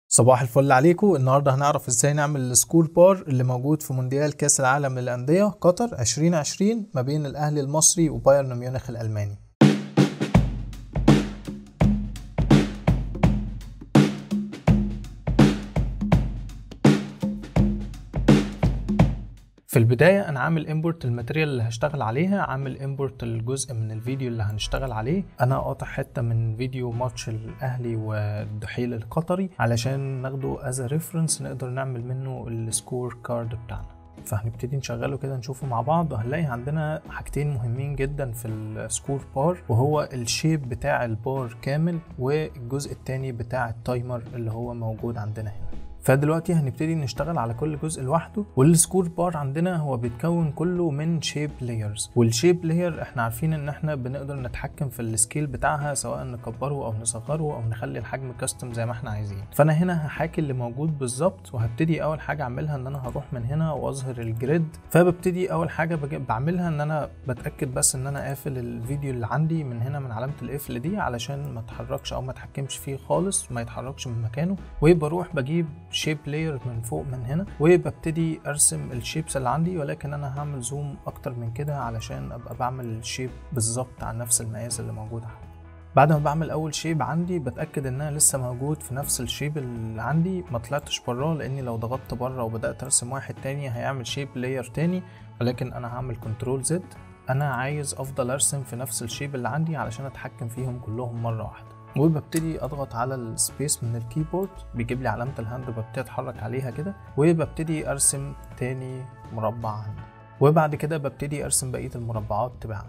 صباح الفل عليكم النهارده هنعرف ازاي نعمل السكور بار اللي موجود في مونديال كاس العالم للانديه قطر 2020 ما بين الاهلي المصري وبايرن ميونخ الالماني في البداية أنا عامل امبورت الماتيريال اللي هشتغل عليها عامل امبورت الجزء من الفيديو اللي هنشتغل عليه أنا قاطع حتة من فيديو ماتش الأهلي والدحيل القطري علشان ناخده از ريفرنس نقدر نعمل منه السكور كارد بتاعنا فهنبتدي نشغله كده نشوفه مع بعض وهنلاقي عندنا حاجتين مهمين جدا في السكور بار وهو الشيب بتاع البار كامل والجزء التاني بتاع التايمر اللي هو موجود عندنا هنا فدلوقتي هنبتدي نشتغل على كل جزء لوحده والسكور بار عندنا هو بيتكون كله من شيب لايرز والشيب لاير احنا عارفين ان احنا بنقدر نتحكم في السكيل بتاعها سواء نكبره او نصغره او نخلي الحجم كاستم زي ما احنا عايزين فانا هنا هحاكي اللي موجود بالظبط وهبتدي اول حاجه اعملها ان انا هروح من هنا واظهر الجريد فببتدي اول حاجه بعملها ان انا بتاكد بس ان انا قافل الفيديو اللي عندي من هنا من علامه القفل دي علشان ما اتحركش او ما اتحكمش فيه خالص ما يتحركش من مكانه وبروح بجيب شيب لاير من فوق من هنا وببتدي ارسم الشيبس اللي عندي ولكن انا هعمل زوم اكتر من كده علشان ابقى بعمل الشيب بالظبط على نفس المقاس اللي موجود عندي بعد ما بعمل اول شيب عندي بتاكد انها لسه موجود في نفس الشيب اللي عندي ما طلعتش براه لاني لو ضغطت بره وبدات ارسم واحد تاني هيعمل شيب لاير تاني ولكن انا هعمل كنترول زد انا عايز افضل ارسم في نفس الشيب اللي عندي علشان اتحكم فيهم كلهم مره واحده وببتدي اضغط على السبيس من الكيبورد بيجيب لي علامه الهاند وببتدي اتحرك عليها كده وببتدي ارسم تاني مربع عندي وبعد كده ببتدي ارسم بقيه المربعات تباعا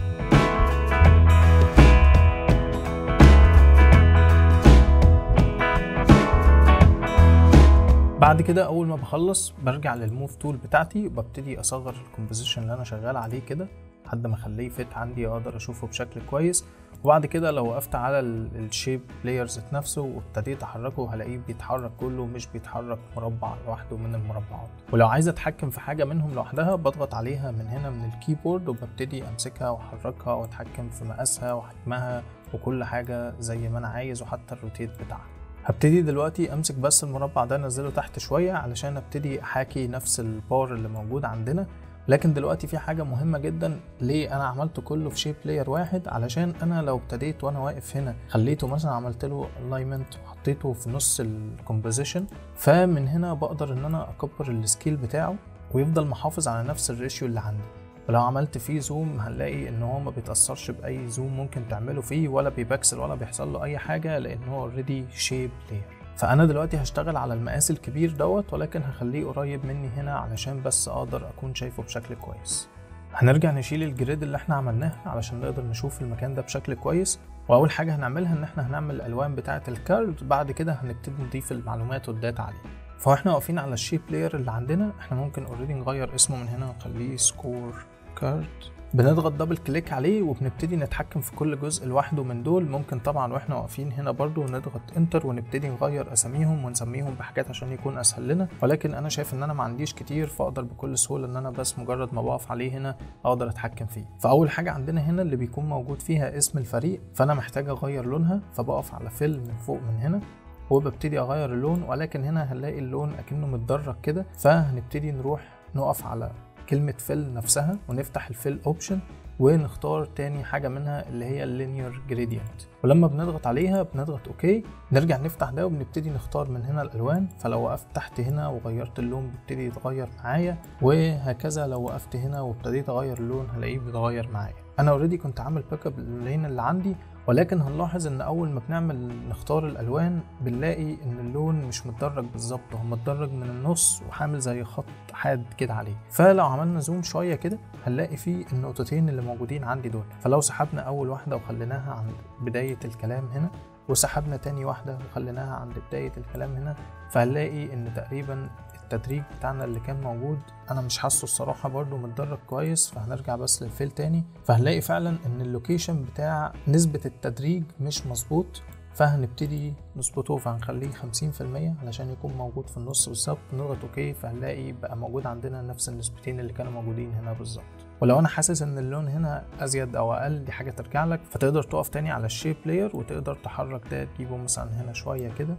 بعد كده اول ما بخلص برجع للموف تول بتاعتي وببتدي اصغر الكومبوزيشن اللي انا شغال عليه كده لحد ما اخليه فيت عندي اقدر اشوفه بشكل كويس وبعد كده لو وقفت على الشيب لايرز نفسه وابتديت احركه هلاقيه بيتحرك كله مش بيتحرك مربع لوحده من المربعات ولو عايز اتحكم في حاجه منهم لوحدها بضغط عليها من هنا من الكيبورد وببتدي امسكها واحركها واتحكم في مقاسها وحجمها وكل حاجه زي ما انا عايز وحتى الروتيت بتاعها هبتدي دلوقتي امسك بس المربع ده انزله تحت شويه علشان ابتدي احاكي نفس البار اللي موجود عندنا لكن دلوقتي في حاجة مهمة جدا ليه أنا عملته كله في شيب لاير واحد علشان أنا لو ابتديت وأنا واقف هنا خليته مثلا عملت له الاينمنت وحطيته في نص الكومبوزيشن فمن هنا بقدر إن أنا أكبر السكيل بتاعه ويفضل محافظ على نفس الريشيو اللي عندي ولو عملت فيه زوم هنلاقي ان هو ما بيتاثرش باي زوم ممكن تعمله فيه ولا بيبكسل ولا بيحصل له اي حاجه لان هو اوريدي شيب لاير فانا دلوقتي هشتغل على المقاس الكبير دوت ولكن هخليه قريب مني هنا علشان بس اقدر اكون شايفه بشكل كويس هنرجع نشيل الجريد اللي احنا عملناها علشان نقدر نشوف المكان ده بشكل كويس واول حاجه هنعملها ان احنا هنعمل الالوان بتاعه الكارد بعد كده هنبتدي نضيف المعلومات والداتا عليه فاحنا واقفين على الشيب لاير اللي عندنا احنا ممكن اوريدي نغير اسمه من هنا ونخليه سكور كارد بنضغط دبل كليك عليه وبنبتدي نتحكم في كل جزء لوحده من دول ممكن طبعا واحنا واقفين هنا برضو نضغط انتر ونبتدي نغير اساميهم ونسميهم بحاجات عشان يكون اسهل لنا ولكن انا شايف ان انا ما عنديش كتير فاقدر بكل سهوله ان انا بس مجرد ما بقف عليه هنا اقدر اتحكم فيه فاول حاجه عندنا هنا اللي بيكون موجود فيها اسم الفريق فانا محتاج اغير لونها فبقف على فيل من فوق من هنا وببتدي اغير اللون ولكن هنا هنلاقي اللون اكنه متدرج كده فهنبتدي نروح نقف على كلمة فيل نفسها ونفتح الفيل اوبشن ونختار تاني حاجة منها اللي هي اللينير جريدينت ولما بنضغط عليها بنضغط اوكي نرجع نفتح ده وبنبتدي نختار من هنا الالوان فلو وقفت تحت هنا وغيرت اللون بيبتدي يتغير معايا وهكذا لو وقفت هنا وابتديت اغير اللون هلاقيه بيتغير معايا انا اوريدي كنت عامل باك اب اللين اللي عندي ولكن هنلاحظ ان اول ما بنعمل نختار الالوان بنلاقي ان اللون مش متدرج بالظبط هو متدرج من النص وحامل زي خط حاد كده عليه فلو عملنا زوم شويه كده هنلاقي فيه النقطتين اللي موجودين عندي دول فلو سحبنا اول واحده وخليناها عند بدايه الكلام هنا وسحبنا تاني واحده وخليناها عند بدايه الكلام هنا فهنلاقي ان تقريبا التدريج بتاعنا اللي كان موجود انا مش حاسه الصراحه برضو متدرج كويس فهنرجع بس للفيل تاني فهنلاقي فعلا ان اللوكيشن بتاع نسبه التدريج مش مظبوط فهنبتدي نظبطه فهنخليه 50% علشان يكون موجود في النص بالظبط نضغط اوكي فهنلاقي بقى موجود عندنا نفس النسبتين اللي كانوا موجودين هنا بالظبط ولو انا حاسس ان اللون هنا ازيد او اقل دي حاجه ترجع لك فتقدر تقف تاني على الشيب لاير وتقدر تحرك ده تجيبه مثلا هنا شويه كده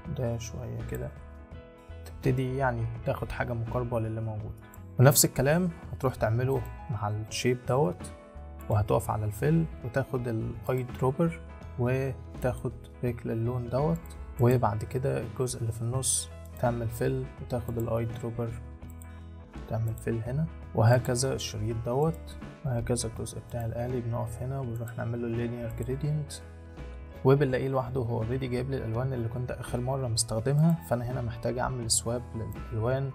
ده شوية كده تبتدي يعني تاخد حاجة مقاربة للي موجود ونفس الكلام هتروح تعمله مع الشيب دوت وهتقف على الفيل وتاخد الاي دروبر وتاخد بيك للون دوت وبعد كده الجزء اللي في النص تعمل فيل وتاخد الاي دروبر تعمل فيل هنا وهكذا الشريط دوت وهكذا الجزء بتاع الآلي بنقف هنا وبنروح نعمل له linear gradient وبنلاقيه لوحده هو اوريدي جايب لي الالوان اللي كنت اخر مره مستخدمها فانا هنا محتاج اعمل سواب للالوان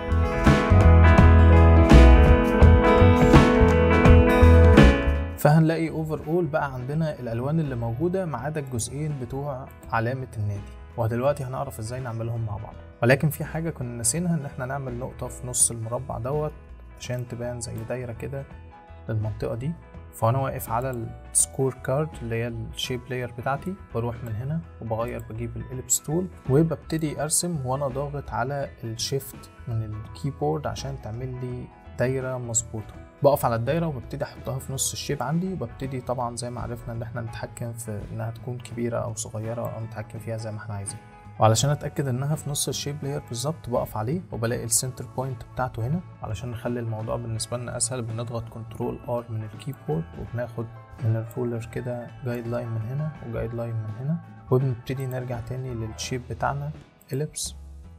فهنلاقي اوفر اول بقى عندنا الالوان اللي موجوده ما عدا الجزئين بتوع علامه النادي ودلوقتي هنعرف ازاي نعملهم مع بعض ولكن في حاجه كنا ناسينها ان احنا نعمل نقطه في نص المربع دوت عشان تبان زي دايره كده للمنطقه دي فانا واقف على السكور كارد اللي هي الشيب لاير بتاعتي بروح من هنا وبغير بجيب الاليبس تول وببتدي ارسم وانا ضاغط على الشيفت من الكيبورد عشان تعمل لي دايره مظبوطه بقف على الدايره وببتدي احطها في نص الشيب عندي وببتدي طبعا زي ما عرفنا ان احنا نتحكم في انها تكون كبيره او صغيره او نتحكم فيها زي ما احنا عايزين وعلشان اتاكد انها في نص الشيب لاير بالظبط بقف عليه وبلاقي السنتر بوينت بتاعته هنا علشان نخلي الموضوع بالنسبه لنا اسهل بنضغط كنترول ار من الكيبورد وبناخد من الرولر كده جايد لاين من هنا وجايد لاين من هنا وبنبتدي نرجع تاني للشيب بتاعنا اليبس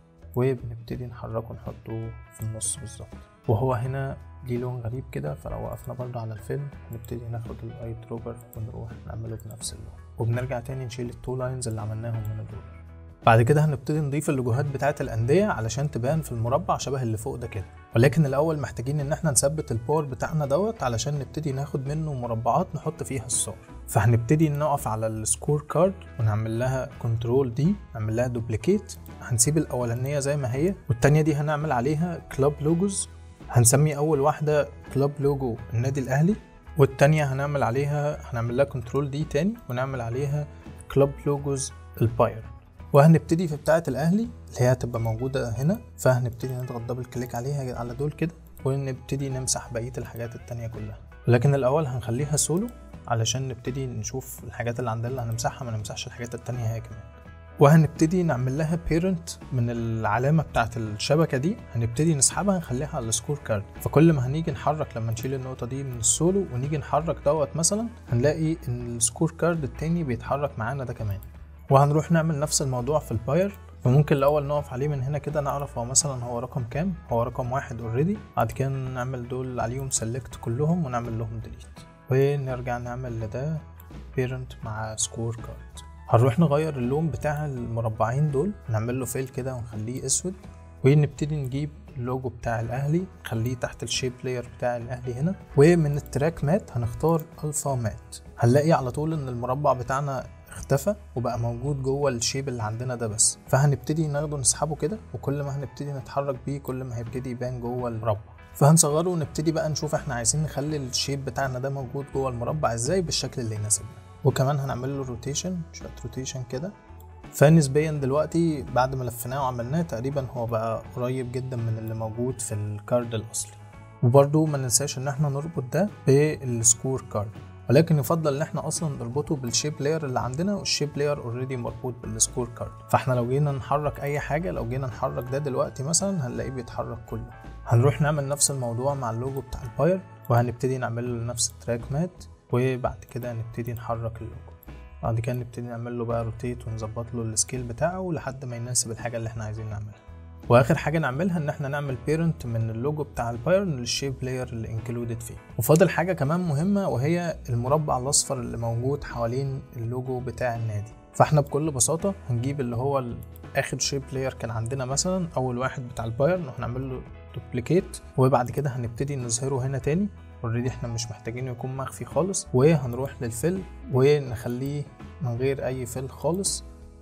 وبنبتدي نحركه نحطه في النص بالظبط وهو هنا ليه لون غريب كده فلو وقفنا برضه على الفيلم نبتدي ناخد الاي دروبر ونروح نعمله بنفس اللون وبنرجع تاني نشيل التو لاينز اللي عملناهم من الرولر بعد كده هنبتدي نضيف اللوجوهات بتاعه الانديه علشان تبان في المربع شبه اللي فوق ده كده ولكن الاول محتاجين ان احنا نثبت الباور بتاعنا دوت علشان نبتدي ناخد منه مربعات نحط فيها الصور فهنبتدي نقف على السكور كارد ونعمل لها كنترول دي نعمل لها دوبليكيت هنسيب الاولانيه زي ما هي والتانيه دي هنعمل عليها كلاب لوجوز هنسمي اول واحده كلاب لوجو النادي الاهلي والتانية هنعمل عليها هنعمل لها كنترول دي تاني ونعمل عليها كلاب لوجوز الباير وهنبتدي في بتاعة الأهلي اللي هي هتبقى موجودة هنا فهنبتدي نضغط دبل كليك عليها على دول كده ونبتدي نمسح بقية الحاجات التانية كلها لكن الأول هنخليها سولو علشان نبتدي نشوف الحاجات اللي عندنا اللي هنمسحها ما نمسحش الحاجات التانية هي كمان وهنبتدي نعمل لها بيرنت من العلامة بتاعة الشبكة دي هنبتدي نسحبها نخليها على السكور كارد فكل ما هنيجي نحرك لما نشيل النقطة دي من السولو ونيجي نحرك دوت مثلا هنلاقي ان السكور كارد التاني بيتحرك معانا ده كمان وهنروح نعمل نفس الموضوع في الباير فممكن الاول نقف عليه من هنا كده نعرف هو مثلا هو رقم كام هو رقم واحد اوريدي بعد كده نعمل دول عليهم سيلكت كلهم ونعمل لهم ديليت ونرجع نعمل لده بيرنت مع سكور كارد هنروح نغير اللون بتاع المربعين دول نعمل له فيل كده ونخليه اسود ونبتدي نجيب اللوجو بتاع الاهلي نخليه تحت الشيب لاير بتاع الاهلي هنا ومن التراك مات هنختار الفا مات هنلاقي على طول ان المربع بتاعنا اختفى وبقى موجود جوه الشيب اللي عندنا ده بس فهنبتدي ناخده نسحبه كده وكل ما هنبتدي نتحرك بيه كل ما هيبتدي يبان جوه المربع فهنصغره ونبتدي بقى نشوف احنا عايزين نخلي الشيب بتاعنا ده موجود جوه المربع ازاي بالشكل اللي يناسبنا وكمان هنعمل له روتيشن شويه روتيشن كده فنسبيا دلوقتي بعد ما لفيناه وعملناه تقريبا هو بقى قريب جدا من اللي موجود في الكارد الاصلي وبرده ما ننساش ان احنا نربط ده بالسكور كارد ولكن يفضل ان احنا اصلا نربطه بالشيب لاير اللي عندنا والشيب لاير اوريدي مربوط بالسكور كارد فاحنا لو جينا نحرك اي حاجه لو جينا نحرك ده دلوقتي مثلا هنلاقيه بيتحرك كله هنروح نعمل نفس الموضوع مع اللوجو بتاع الباير وهنبتدي نعمل له نفس التراك مات وبعد كده نبتدي نحرك اللوجو بعد كده نبتدي نعمل له بقى روتيت ونظبط له السكيل بتاعه لحد ما يناسب الحاجه اللي احنا عايزين نعملها واخر حاجه نعملها ان احنا نعمل بيرنت من اللوجو بتاع البايرن للشيب لاير اللي انكلودد فيه وفاضل حاجه كمان مهمه وهي المربع الاصفر اللي موجود حوالين اللوجو بتاع النادي فاحنا بكل بساطه هنجيب اللي هو اخر شيب لاير كان عندنا مثلا اول واحد بتاع البايرن وهنعمل له دوبليكيت وبعد كده هنبتدي نظهره هنا تاني اوريدي احنا مش محتاجينه يكون مخفي خالص وهنروح للفيل ونخليه من غير اي فيل خالص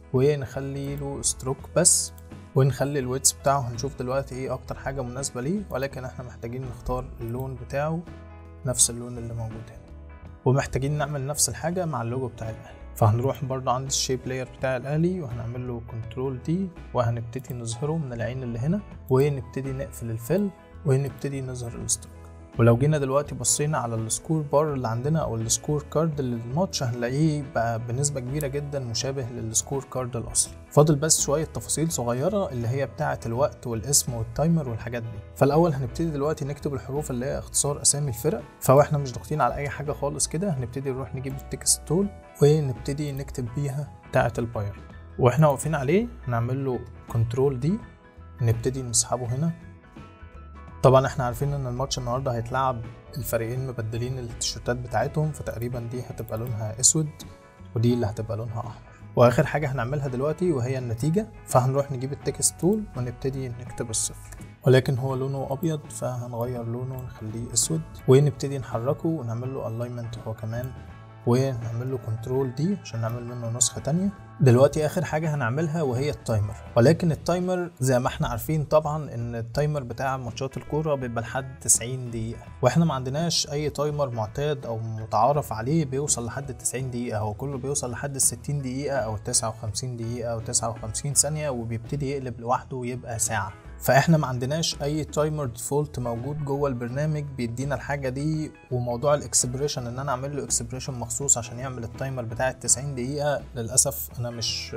ونخلي له ستروك بس ونخلي الويتس بتاعه هنشوف دلوقتي ايه اكتر حاجة مناسبة ليه ولكن احنا محتاجين نختار اللون بتاعه نفس اللون اللي موجود هنا ومحتاجين نعمل نفس الحاجة مع اللوجو بتاع الاهلي فهنروح برضه عند الشيب لاير بتاع الاهلي وهنعمل له كنترول دي وهنبتدي نظهره من العين اللي هنا ونبتدي نقفل الفيل ونبتدي نظهر الستروك ولو جينا دلوقتي بصينا على السكور بار اللي عندنا او السكور كارد للماتش هنلاقيه بقى بنسبه كبيره جدا مشابه للسكور كارد الاصلي فاضل بس شويه تفاصيل صغيره اللي هي بتاعه الوقت والاسم والتايمر والحاجات دي فالاول هنبتدي دلوقتي نكتب الحروف اللي هي اختصار اسامي الفرق فهو احنا مش ضاغطين على اي حاجه خالص كده هنبتدي نروح نجيب التكست تول ونبتدي نكتب بيها بتاعه الباير واحنا واقفين عليه هنعمل له كنترول دي نبتدي نسحبه هنا طبعا احنا عارفين ان الماتش النهارده هيتلعب الفريقين مبدلين التيشيرتات بتاعتهم فتقريبا دي هتبقى لونها اسود ودي اللي هتبقى لونها احمر واخر حاجه هنعملها دلوقتي وهي النتيجه فهنروح نجيب التكست تول ونبتدي نكتب الصفر ولكن هو لونه ابيض فهنغير لونه نخليه اسود ونبتدي نحركه ونعمل له الاينمنت هو كمان ونعمل له كنترول دي عشان نعمل منه نسخه تانية دلوقتي اخر حاجه هنعملها وهي التايمر ولكن التايمر زي ما احنا عارفين طبعا ان التايمر بتاع ماتشات الكوره بيبقى لحد 90 دقيقه واحنا ما عندناش اي تايمر معتاد او متعارف عليه بيوصل لحد 90 دقيقه هو كله بيوصل لحد 60 دقيقه او 59 دقيقه او 59 ثانيه وبيبتدي يقلب لوحده ويبقى ساعه فاحنا ما عندناش اي تايمر ديفولت موجود جوه البرنامج بيدينا الحاجه دي وموضوع الاكسبريشن ان انا اعمل له اكسبريشن مخصوص عشان يعمل التايمر بتاع ال 90 دقيقه للاسف انا مش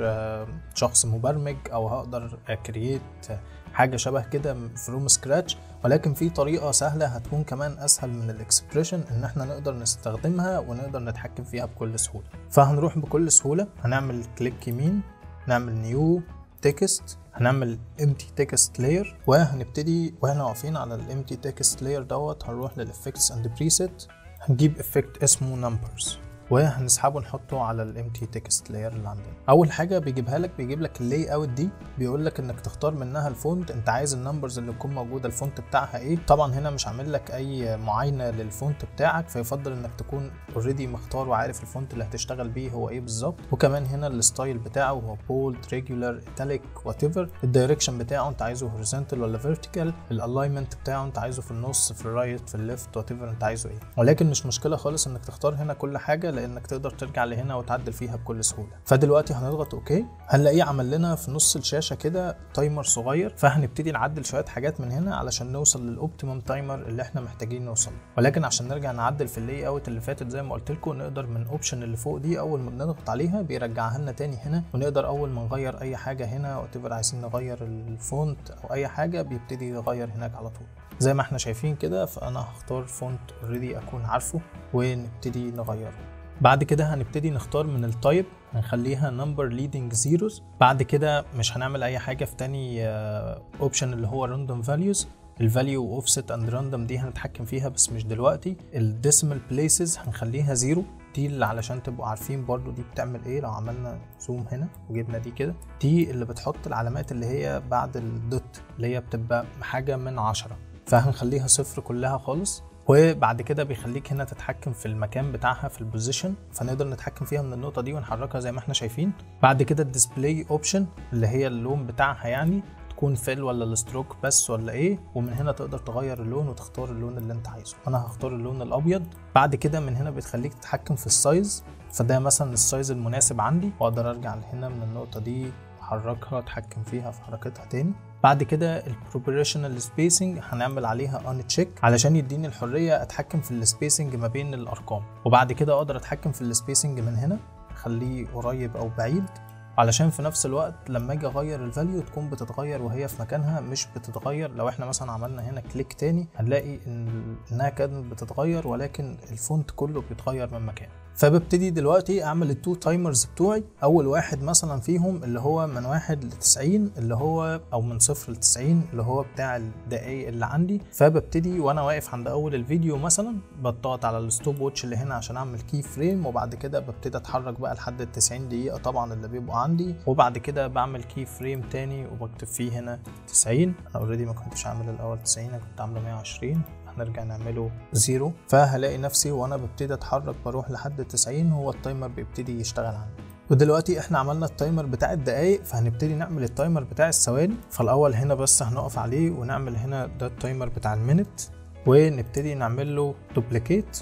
شخص مبرمج او هقدر اكرييت حاجه شبه كده فروم سكراتش ولكن في طريقه سهله هتكون كمان اسهل من الاكسبريشن ان احنا نقدر نستخدمها ونقدر نتحكم فيها بكل سهوله فهنروح بكل سهوله هنعمل كليك يمين نعمل نيو تكست هنعمل empty text layer وهنبتدي واحنا واقفين على ال empty text layer دوت هنروح لل effects and preset هنجيب effect اسمه numbers وهنسحبه نحطه على الامتي تكست لاير اللي عندنا اول حاجه بيجيبها لك بيجيب لك اللاي اوت دي بيقول لك انك تختار منها الفونت انت عايز النمبرز اللي تكون موجوده الفونت بتاعها ايه طبعا هنا مش عامل لك اي معاينه للفونت بتاعك فيفضل انك تكون اوريدي مختار وعارف الفونت اللي هتشتغل بيه هو ايه بالظبط وكمان هنا الستايل بتاعه هو بولد ريجولار ايتاليك وات ايفر الدايركشن بتاعه انت عايزه هوريزونتال ولا فيرتيكال الالاينمنت بتاعه انت عايزه في النص في الرايت في الليفت وات ايفر انت عايزه ايه ولكن مش مشكله خالص انك تختار هنا كل حاجه لانك تقدر ترجع ترجع لهنا وتعدل فيها بكل سهوله فدلوقتي هنضغط اوكي هنلاقيه عمل لنا في نص الشاشه كده تايمر صغير فهنبتدي نعدل شويه حاجات من هنا علشان نوصل للاوبتيمم تايمر اللي احنا محتاجين نوصل ولكن عشان نرجع نعدل في اللاي اوت اللي فاتت زي ما قلت لكم نقدر من اوبشن اللي فوق دي اول ما بنضغط عليها بيرجعها لنا تاني هنا ونقدر اول ما نغير اي حاجه هنا وات عايزين نغير الفونت او اي حاجه بيبتدي يغير هناك على طول زي ما احنا شايفين كده فانا هختار فونت اوريدي اكون عارفه ونبتدي نغيره بعد كده هنبتدي نختار من التايب هنخليها نمبر ليدنج زيروز بعد كده مش هنعمل اي حاجه في تاني اوبشن اللي هو راندوم فاليوز الفاليو اوفست اند راندوم دي هنتحكم فيها بس مش دلوقتي الديسيمال بليسز هنخليها زيرو دي اللي علشان تبقوا عارفين برضو دي بتعمل ايه لو عملنا زوم هنا وجبنا دي كده دي اللي بتحط العلامات اللي هي بعد الدوت اللي هي بتبقى حاجه من عشرة فهنخليها صفر كلها خالص وبعد كده بيخليك هنا تتحكم في المكان بتاعها في البوزيشن فنقدر نتحكم فيها من النقطه دي ونحركها زي ما احنا شايفين بعد كده الديسبلاي اوبشن اللي هي اللون بتاعها يعني تكون فيل ولا الستروك بس ولا ايه ومن هنا تقدر تغير اللون وتختار اللون اللي انت عايزه انا هختار اللون الابيض بعد كده من هنا بتخليك تتحكم في السايز فده مثلا السايز المناسب عندي واقدر ارجع لهنا من النقطه دي احركها اتحكم فيها في حركتها تاني بعد كده البروبوريشنال سبيسنج هنعمل عليها ان تشيك علشان يديني الحريه اتحكم في السبيسنج ما بين الارقام وبعد كده اقدر اتحكم في السبيسنج من هنا اخليه قريب او بعيد علشان في نفس الوقت لما اجي اغير الفاليو تكون بتتغير وهي في مكانها مش بتتغير لو احنا مثلا عملنا هنا كليك تاني هنلاقي ان انها كانت بتتغير ولكن الفونت كله بيتغير من مكانه فببتدي دلوقتي اعمل التو تايمرز بتوعي اول واحد مثلا فيهم اللي هو من واحد ل 90 اللي هو او من صفر ل 90 اللي هو بتاع الدقايق اللي عندي فببتدي وانا واقف عند اول الفيديو مثلا بضغط على الستوب واتش اللي هنا عشان اعمل كي فريم وبعد كده ببتدي اتحرك بقى لحد ال 90 دقيقه طبعا اللي بيبقوا عندي وبعد كده بعمل كي فريم تاني وبكتب فيه هنا 90 انا اوريدي ما كنتش عامل الاول 90 انا كنت عامله 120 هنرجع نعمله زيرو فهلاقي نفسي وانا ببتدي اتحرك بروح لحد 90 هو التايمر بيبتدي يشتغل عندي ودلوقتي احنا عملنا التايمر بتاع الدقايق فهنبتدي نعمل التايمر بتاع الثواني فالاول هنا بس هنقف عليه ونعمل هنا ده التايمر بتاع المينت ونبتدي نعمل له دوبليكيت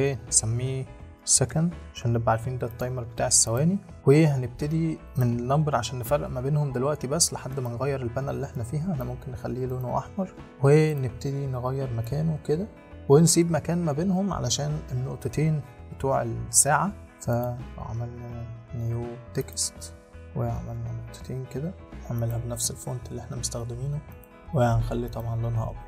ونسميه سكند عشان نبقى عارفين ده التايمر بتاع الثواني وهنبتدي من النمبر عشان نفرق ما بينهم دلوقتي بس لحد ما نغير البانل اللي احنا فيها احنا ممكن نخليه لونه احمر ونبتدي نغير مكانه كده ونسيب مكان ما بينهم علشان النقطتين بتوع الساعة فعملنا نيو تكست وعملنا نقطتين كده نعملها بنفس الفونت اللي احنا مستخدمينه وهنخلي طبعا لونها ابيض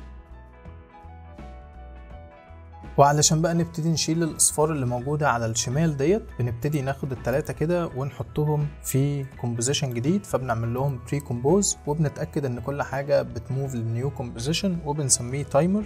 وعلشان بقى نبتدي نشيل الاصفار اللي موجودة على الشمال ديت بنبتدي ناخد التلاتة كده ونحطهم في كومبوزيشن جديد فبنعمل لهم بري كومبوز وبنتأكد ان كل حاجة بتموف للنيو كومبوزيشن وبنسميه تايمر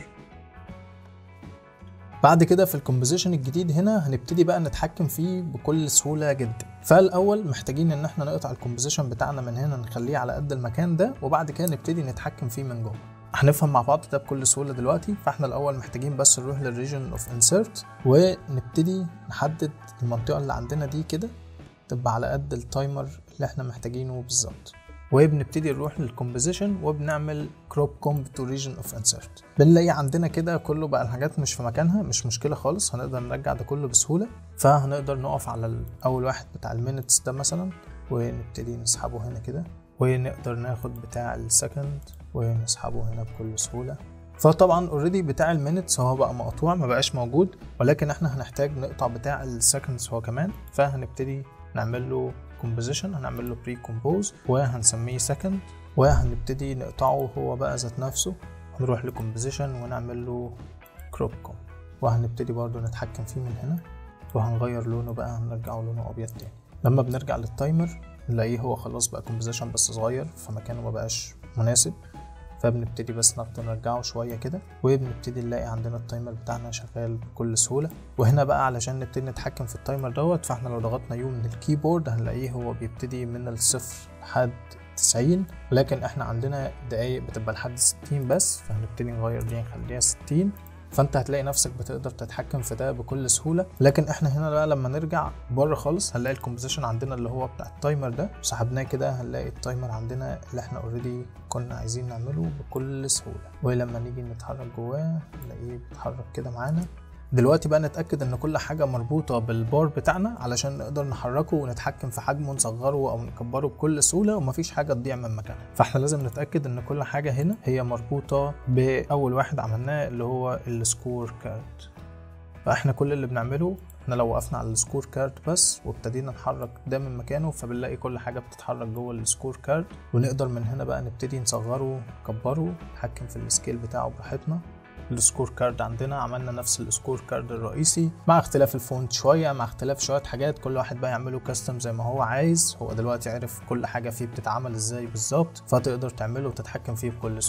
بعد كده في الكومبوزيشن الجديد هنا هنبتدي بقى نتحكم فيه بكل سهوله جدا فالاول محتاجين ان احنا نقطع الكومبوزيشن بتاعنا من هنا نخليه على قد المكان ده وبعد كده نبتدي نتحكم فيه من جوه هنفهم مع بعض ده بكل سهوله دلوقتي فاحنا الاول محتاجين بس نروح للريجن اوف انسيرت ونبتدي نحدد المنطقه اللي عندنا دي كده تبقى على قد التايمر اللي احنا محتاجينه بالظبط وبنبتدي نروح للكومبوزيشن وبنعمل كروب كومب تو ريجن اوف انسرت بنلاقي عندنا كده كله بقى الحاجات مش في مكانها مش مشكله خالص هنقدر نرجع ده كله بسهوله فهنقدر نقف على اول واحد بتاع المينتس ده مثلا ونبتدي نسحبه هنا كده ونقدر ناخد بتاع السكند ونسحبه هنا بكل سهوله فطبعا اوريدي بتاع المينتس هو بقى مقطوع ما بقاش موجود ولكن احنا هنحتاج نقطع بتاع السكندز هو كمان فهنبتدي نعمل له كومبوزيشن هنعمل له بري كومبوز وهنسميه سكند وهنبتدي نقطعه هو بقى ذات نفسه هنروح لكومبوزيشن ونعمل له كروب كوم وهنبتدي برضو نتحكم فيه من هنا وهنغير لونه بقى هنرجعه لونه ابيض تاني لما بنرجع للتايمر نلاقيه هو خلاص بقى كومبوزيشن بس صغير فمكانه ما بقاش مناسب فبنبتدي بس نفضل نرجعه شويه كده وبنبتدي نلاقي عندنا التايمر بتاعنا شغال بكل سهوله وهنا بقى علشان نبتدي نتحكم في التايمر دوت فاحنا لو ضغطنا يو من الكيبورد هنلاقيه هو بيبتدي من الصفر لحد 90 لكن احنا عندنا دقايق بتبقى لحد 60 بس فهنبتدي نغير دي نخليها 60 فانت هتلاقي نفسك بتقدر تتحكم في ده بكل سهوله لكن احنا هنا بقى لما نرجع بره خالص هنلاقي الكومبوزيشن عندنا اللي هو بتاع التايمر ده سحبناه كده هنلاقي التايمر عندنا اللي احنا اوريدي كنا عايزين نعمله بكل سهوله ولما نيجي نتحرك جواه نلاقيه بيتحرك كده معانا دلوقتي بقى نتأكد إن كل حاجة مربوطة بالبار بتاعنا علشان نقدر نحركه ونتحكم في حجمه نصغره أو نكبره بكل سهولة ومفيش حاجة تضيع من مكانها فاحنا لازم نتأكد إن كل حاجة هنا هي مربوطة بأول واحد عملناه اللي هو السكور كارت فاحنا كل اللي بنعمله احنا لو وقفنا على السكور كارت بس وابتدينا نحرك ده من مكانه فبنلاقي كل حاجة بتتحرك جوه السكور كارت ونقدر من هنا بقى نبتدي نصغره نكبره نتحكم في السكيل بتاعه براحتنا السكور كارد عندنا عملنا نفس السكور كارد الرئيسي مع اختلاف الفونت شويه مع اختلاف شويه حاجات كل واحد بقى يعمله كاستم زي ما هو عايز هو دلوقتي عرف كل حاجه فيه بتتعمل ازاي بالظبط فتقدر تعمله وتتحكم فيه بكل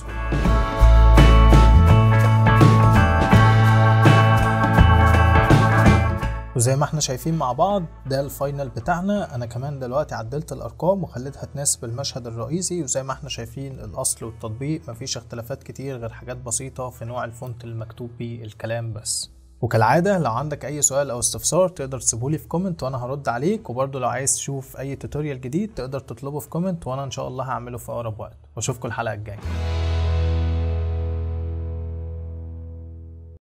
سهوله وزي ما احنا شايفين مع بعض ده الفاينل بتاعنا انا كمان دلوقتي عدلت الارقام وخليتها تناسب المشهد الرئيسي وزي ما احنا شايفين الاصل والتطبيق مفيش اختلافات كتير غير حاجات بسيطة في نوع الفونت المكتوب بيه الكلام بس وكالعادة لو عندك أي سؤال أو استفسار تقدر تسيبهولي في كومنت وأنا هرد عليك وبرضه لو عايز تشوف أي توتوريال جديد تقدر تطلبه في كومنت وأنا إن شاء الله هعمله في أقرب وقت وأشوفكم الحلقة الجاية